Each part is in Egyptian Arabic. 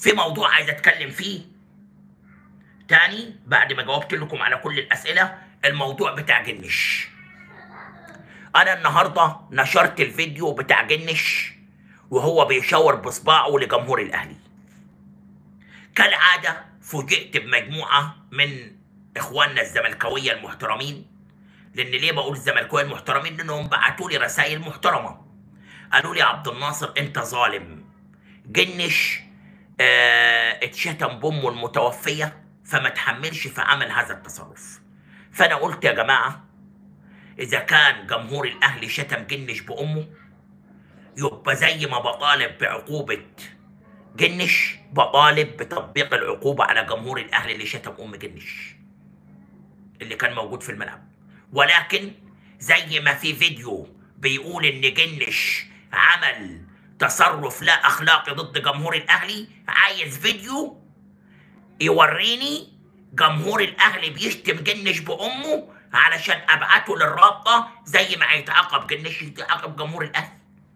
في موضوع عايز اتكلم فيه تاني بعد ما جاوبت لكم على كل الاسئله الموضوع بتاع جنش انا النهارده نشرت الفيديو بتاع جنش وهو بيشاور بصباعه لجمهور الاهلي كالعاده فوجئت بمجموعه من اخواننا الزملكاويه المحترمين لان ليه بقول الزملكاويه المحترمين لانهم بعتوا لي رسائل محترمه قالوا لي يا عبد الناصر انت ظالم جنش اه اتشتم بامه المتوفيه فما تحملش في عمل هذا التصرف فانا قلت يا جماعه اذا كان جمهور الاهلي شتم جنش بامه يبقى زي ما بطالب بعقوبه جنش بطالب بتطبيق العقوبه على جمهور الاهلي اللي شتم ام جنش اللي كان موجود في الملعب ولكن زي ما في فيديو بيقول ان جنش عمل تصرف لا اخلاقي ضد جمهور الاهلي عايز فيديو يوريني جمهور الاهلي بيشتم جنش بامه علشان ابعته للرابطه زي ما هيتعاقب جنش يتعاقب جمهور الاهلي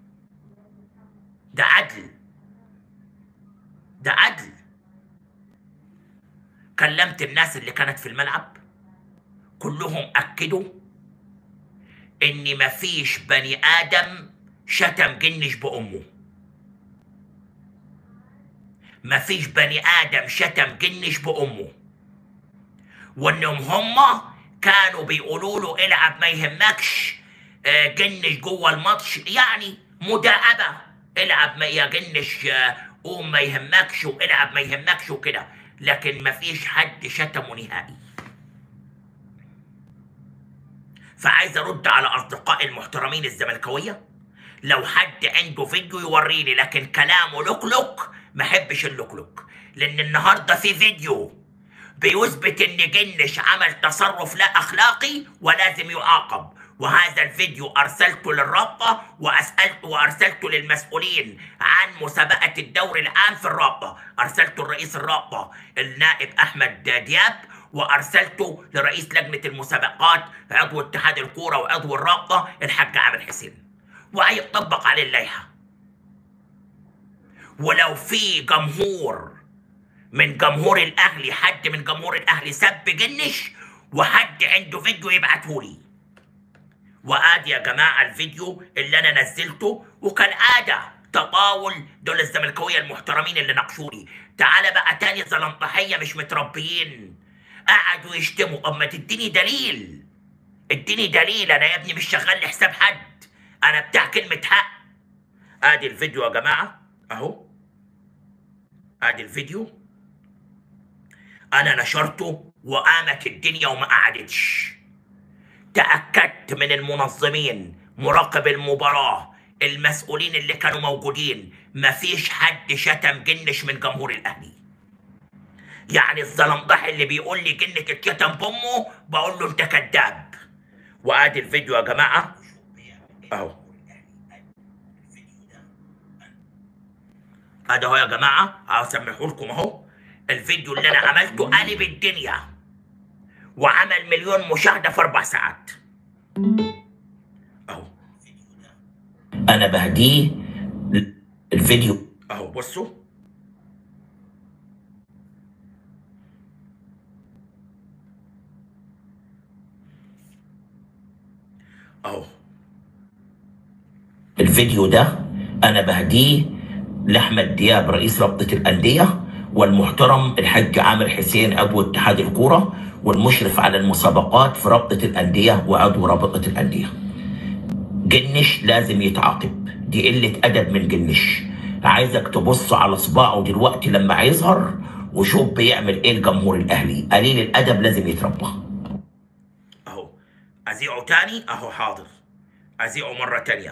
ده عدل ده عدل كلمت الناس اللي كانت في الملعب كلهم اكدوا ان مفيش بني ادم شتم جنش بامه مفيش بني ادم شتم جنش بامه وانهم هما كانوا بيقولوا له العب ما يهمكش آه، جنش جوه الماتش يعني مداعبه العب ما يا جنش آه، قوم ما يهمكش والعب ما يهمكش وكده لكن مفيش حد شتمه نهائي فعايز ارد على اصدقائي المحترمين الزملكاويه لو حد عنده فيديو يوريني لكن كلامه لوكلوك ما احبش اللوكلوك لان النهارده في فيديو بيثبت ان جنش عمل تصرف لا اخلاقي ولازم يعاقب وهذا الفيديو ارسلته للرابطه واسالته وارسلته للمسؤولين عن مسابقه الدوري العام في الرابطه ارسلته لرئيس الرابطه النائب احمد دياب وارسلته لرئيس لجنه المسابقات عضو اتحاد الكوره وعضو الرابطه الحاج عامر حسين وهيطبق عليه اللائحه ولو في جمهور من جمهور الاهلي حد من جمهور الاهلي سب جنش وحد عنده فيديو يبعته لي وادي يا جماعه الفيديو اللي انا نزلته وكالعاده تطاول دول الزملكاويه المحترمين اللي ناقشوني تعالى بقى تاني زلنطحيه مش متربيين قعدوا يشتموا اما تديني دليل اديني دليل انا يا ابني مش شغال لحساب حد انا بتاع كلمه حق ادي الفيديو يا جماعه اهو ادي الفيديو انا نشرته وقامت الدنيا وما قعدتش تاكدت من المنظمين مراقب المباراه المسؤولين اللي كانوا موجودين مفيش حد شتم جنش من جمهور الاهلي يعني الزلمضح اللي بيقول لي جنة اتشتم بامه بقول له انت كذاب وادي الفيديو يا جماعه اهو ادي اهو يا جماعه هسمحه لكم اهو الفيديو اللي انا عملته قلب الدنيا وعمل مليون مشاهده في اربع ساعات اهو انا بهديه الفيديو اهو بصوا اهو الفيديو ده انا بهديه لاحمد دياب رئيس رابطه الانديه والمحترم الحاج عامر حسين عضو اتحاد الكوره والمشرف على المسابقات في رابطه الانديه وعضو رابطه الانديه. جنش لازم يتعاقب دي قله ادب من جنش عايزك تبص على صباعه دلوقتي لما هيظهر وشوف بيعمل ايه الجمهور الاهلي قليل الادب لازم يتربى اهو اذيعه تاني اهو حاضر اذيعه مره تانيه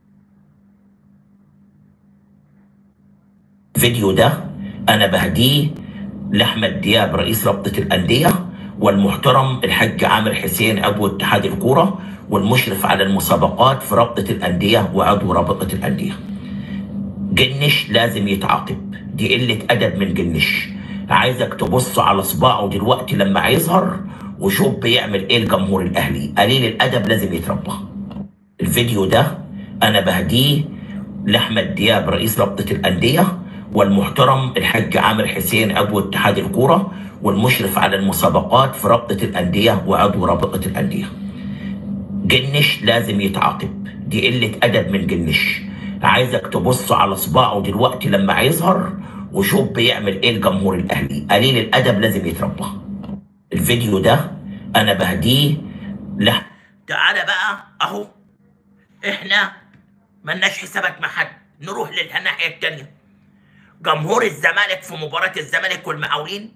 الفيديو ده انا بهديه لاحمد دياب رئيس رابطه الانديه والمحترم الحاج عامر حسين عضو اتحاد الكوره والمشرف على المسابقات في رابطه الانديه وعضو رابطه الانديه. جنش لازم يتعاقب دي قله ادب من جنش عايزك تبص على صباعه دلوقتي لما هيظهر وشوف بيعمل ايه الجمهور الاهلي قليل الادب لازم يتربى. الفيديو ده انا بهديه لاحمد دياب رئيس رابطه الانديه والمحترم الحاج عامر حسين عضو اتحاد الكوره والمشرف على المسابقات في رابطه الانديه وعضو رابطه الانديه. جنش لازم يتعاقب دي قله ادب من جنش عايزك تبص على صباعه دلوقتي لما هيظهر وشوف بيعمل ايه الجمهور الاهلي قليل الادب لازم يتربى الفيديو ده انا بهديه له تعالى بقى اهو احنا ملناش حسابات مع حد نروح للناحيه التانيه جمهور الزمالك في مباراه الزمالك والمقاولين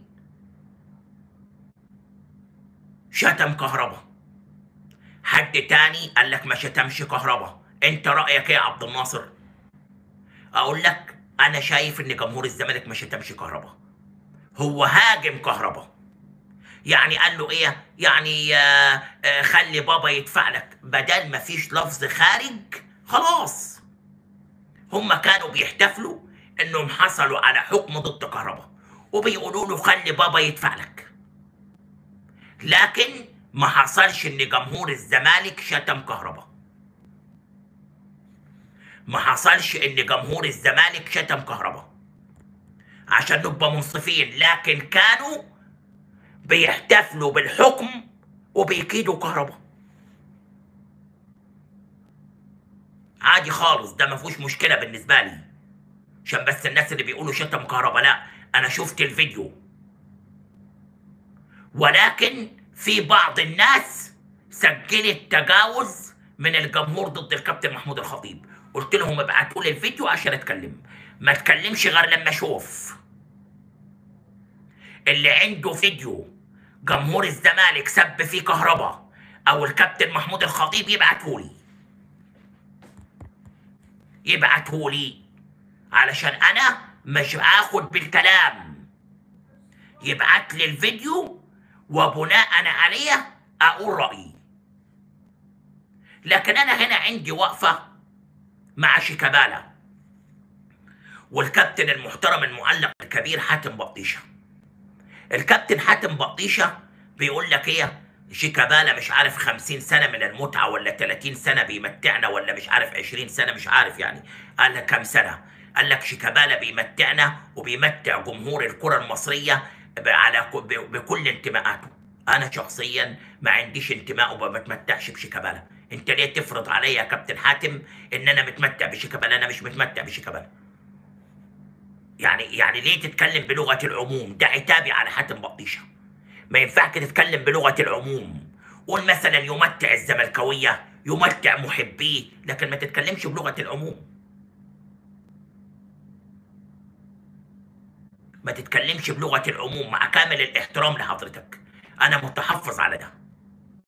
شتم كهربا حد تاني قال لك ما شتمش كهربا انت رايك ايه يا عبد الناصر اقول لك انا شايف ان جمهور الزمالك ما شتمش كهربا هو هاجم كهربا يعني قال له ايه يعني آه آه خلي بابا يدفع لك بدل ما فيش لفظ خارج خلاص هم كانوا بيحتفلوا انهم حصلوا على حكم ضد كهربا وبيقولوا له خلي بابا يدفع لك لكن ما حصلش ان جمهور الزمالك شتم كهربا ما حصلش ان جمهور الزمالك شتم كهربا عشان نبقى منصفين لكن كانوا بيحتفلوا بالحكم وبيكيدوا كهربا عادي خالص ده ما فيهوش مشكله بالنسبه لي عشان بس الناس اللي بيقولوا شتم كهربا لا انا شفت الفيديو ولكن في بعض الناس سجلت تجاوز من الجمهور ضد الكابتن محمود الخطيب قلت لهم ابعتوا لي الفيديو عشان اتكلم ما اتكلمش غير لما اشوف اللي عنده فيديو جمهور الزمالك سب فيه كهربا او الكابتن محمود الخطيب يبعته لي يبعته لي علشان انا مش هاخد بالكلام يبعت لي الفيديو وبناء عليه اقول رايي لكن انا هنا عندي وقفه مع شيكابالا والكابتن المحترم المعلق الكبير حاتم بطيشه الكابتن حاتم بطيشه بيقول لك ايه شيكابالا مش عارف 50 سنه من المتعه ولا 30 سنه بيمتعنا ولا مش عارف 20 سنه مش عارف يعني قال لك كام سنه قال لك شيكابالا بيمتعنا وبيمتع جمهور الكره المصريه على بكل انتماءاته انا شخصيا ما عنديش انتماء وما بتمتعش بشيكابالا انت ليه تفرض عليا يا كابتن حاتم ان انا متمتع بشيكابالا انا مش متمتع بشيكابالا يعني يعني ليه تتكلم بلغه العموم ده عتابي على حاتم بطيشه ما ينفعش تتكلم بلغه العموم قول مثلا يمتع الزملكاويه يمتع محبيه لكن ما تتكلمش بلغه العموم ما تتكلمش بلغه العموم مع كامل الاحترام لحضرتك انا متحفظ على ده